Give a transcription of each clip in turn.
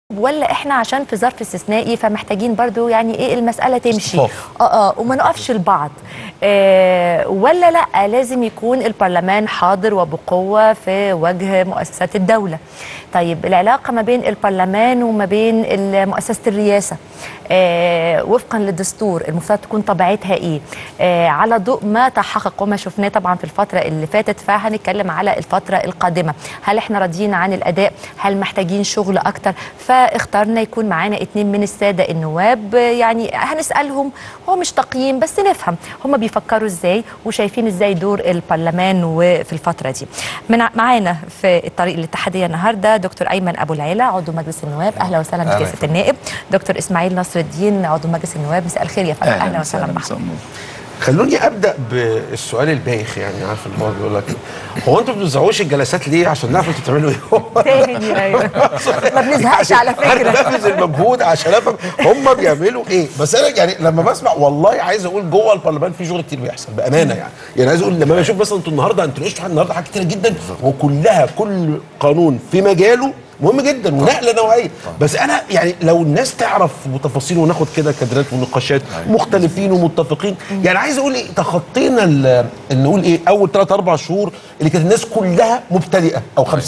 ولا احنا عشان في ظرف استثنائي فمحتاجين برضو يعني ايه المساله تمشي اصطفاف. اه اه وما نقفش لبعض آه ولا لا لازم يكون البرلمان حاضر وبقوه في وجه مؤسسات الدوله طيب العلاقه ما بين البرلمان وما بين ال- مؤسسه الرئاسه آه وفقا للدستور المفترض تكون طبيعتها ايه آه على ضوء ما تحقق وما شفناه طبعا في الفتره اللي فاتت فهنتكلم على الفتره القادمه هل احنا راضيين عن الاداء هل محتاجين شغل اكتر فاخترنا يكون معانا اتنين من الساده النواب آه، يعني هنسالهم هو مش تقييم بس نفهم هم بيفكروا ازاي وشايفين ازاي دور البرلمان وفي الفتره دي من معانا في الطريق الاتحاديه النهارده دكتور ايمن ابو العيله عضو مجلس النواب اهلا وسهلا أهلا. بجلسه النائب دكتور اسماعيل نصر الدين عضو مجلس النواب مساء الخير يا فندم اهلا وسهلا بحضرتك خلوني ابدا بالسؤال البايخ يعني عارف اللي هو بيقول لك هو انتوا ما بتوزعوش الجلسات ليه عشان نعرف انتوا بتعملوا ايه تاني ايوه ما بنزهقش على فكره هننفذ المجهود عشان افهم هم بيعملوا ايه بس انا يعني لما بسمع والله عايز اقول جوه البرلمان في شغل كتير بيحصل بامانه يعني يعني عايز اقول لما بشوف مثلا انتوا النهارده انتوا ناقشتوا حاجة النهارده حاجات كتيره جدا وكلها كل قانون في مجاله مهم جدا ونقله نوعيه بس انا يعني لو الناس تعرف بتفاصيل وناخد كده كادرات ونقاشات مختلفين ومتفقين يعني عايز اقول ايه تخطينا ال- ال- نقول ايه اول ثلاث اربع شهور اللي كانت الناس كلها مبتدئه او 50% 60%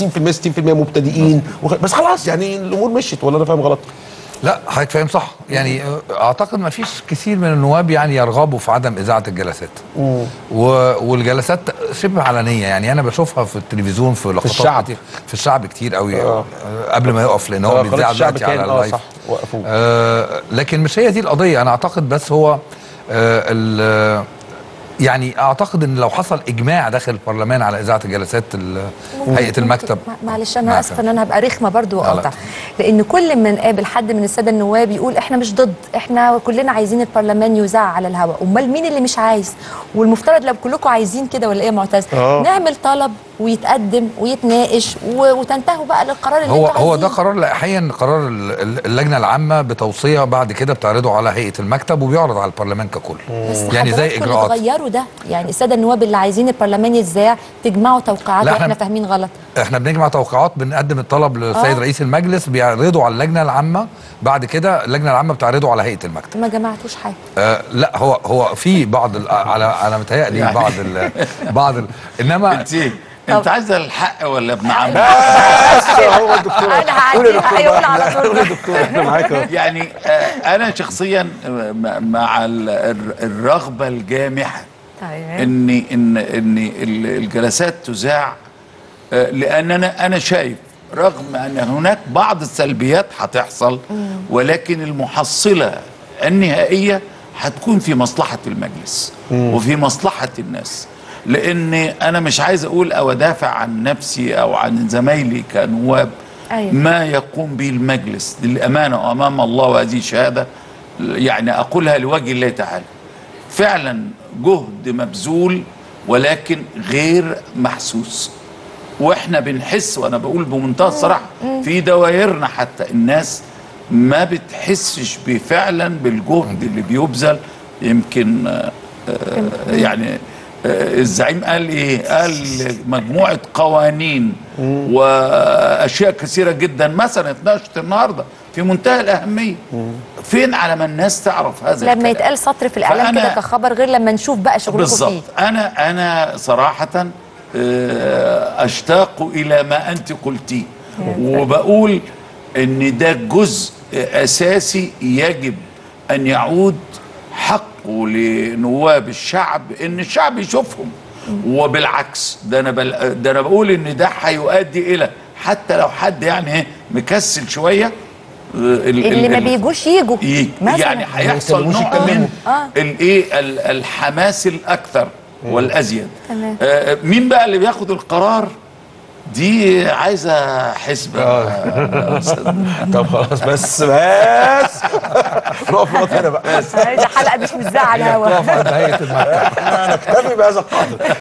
مبتدئين وخ- بس خلاص يعني الامور مشيت ولا انا فاهم غلط؟ لا حضرتك فاهم صح يعني آه، اعتقد ما فيش كثير من النواب يعني يرغبوا في عدم اذاعه الجلسات و... والجلسات شبه علنيه يعني انا بشوفها في التلفزيون في لقطات الشعب. كتير في الشعب كتير قوي آه. آه. قبل ما يقف لان آه، هو قناة بيذاع الشعب دلوقتي كان- على آه، اللايف صح، وقفوه. آه لكن مش هي دي القضيه انا اعتقد بس هو آه ال- يعني اعتقد ان لو حصل اجماع داخل البرلمان على اذاعه الجلسات ال- هيئه المكتب مع- معلش انا معك. اسفه ان انا هبقى رخمه برضو لا، لا. واقاطع لان كل ما نقابل حد من الساده النواب يقول احنا مش ضد احنا كلنا عايزين البرلمان يذاع على الهواء امال مين اللي مش عايز والمفترض لو كلكم عايزين كده ولا ايه يا معتز آه. نعمل طلب ويتقدم ويتناقش و- وتنتهوا بقى للقرار اللي هو انتوا هو ده عايزينه. قرار لائحيا قرار ال- ال- اللجنه العامه بتوصيه بعد كده بتعرضه على هيئه المكتب وبيعرض على البرلمان ككل بس يعني زي حضراتكم اللي اجراءات تغيروا ده يعني الساده النواب اللي عايزين البرلمان يتذاع تجمعوا توقيعات لا، واحنا إحنا- فاهمين غلط احنا بنجمع توقيعات بنقدم الطلب للسيد آه. رئيس المجلس بيعرضه على اللجنه العامه بعد كده اللجنه العامه بتعرضه على هيئه المكتب ما جمعتوش حاجه آه لا هو هو في بعض ال- على على متهيألي يعني- بعض ال بعض ال انما انت انت عايزه الحق ولا ابن عم هو الدكتور أنا قول يا هعديها، دكتور هيقول بقى. على طول. قول يا دكتور احنا معاك اهو يعني آه، انا شخصيا آه، م- مع ال- الر- الرغبه الجامحه طيب ان ان ان ال- الجلسات تذاع آه، لان انا انا شايف رغم ان هناك بعض السلبيات هتحصل ولكن المحصله النهائيه هتكون في مصلحه المجلس وفي مصلحه الناس لان انا مش عايز اقول او ادافع عن نفسي او عن زمايلي كنواب أيوة. ما يقوم به المجلس للامانه امام الله وهذه شهاده يعني اقولها لوجه الله تعالى فعلا جهد مبذول ولكن غير محسوس واحنا بنحس وانا بقول بمنتهى الصراحه في دوائرنا حتى الناس ما بتحسش بفعلا بالجهد اللي بيبذل يمكن آه، آه، يعني آه، الزعيم قال ايه قال مجموعه قوانين واشياء كثيره جدا مثلا اتناقشت النهارده في منتهى الاهميه فين على ما الناس تعرف هذا لما الكلام؟ يتقال سطر في الاعلام فأنا- كده كخبر غير لما نشوف بقى شغلكم فيه بالظبط انا انا صراحه آه، اشتاق الى ما انت قلتيه وبقول ان ده جزء اساسي يجب ان يعود حقه لنواب الشعب ان الشعب يشوفهم وبالعكس ده انا بل ده انا بقول ان ده هيؤدي الى حتى لو حد يعني ايه مكسل شويه آه، ال- اللي ال- ما ال- بيجوش يجوا يجي مثلا يعني هيحصل يتكلموش نوع يتكلموا. من آه. الايه ال- الحماس الاكثر والازيد تمام. آه مين بقى اللي بياخد القرار دي عايزه حسبه يا أستاذ. طب خلاص بس بس نقف نقط هنا بقى ده حلقه مش مذاعه على الهوا تقف عند هيئه المكتب انا اكتفي بهذا القدر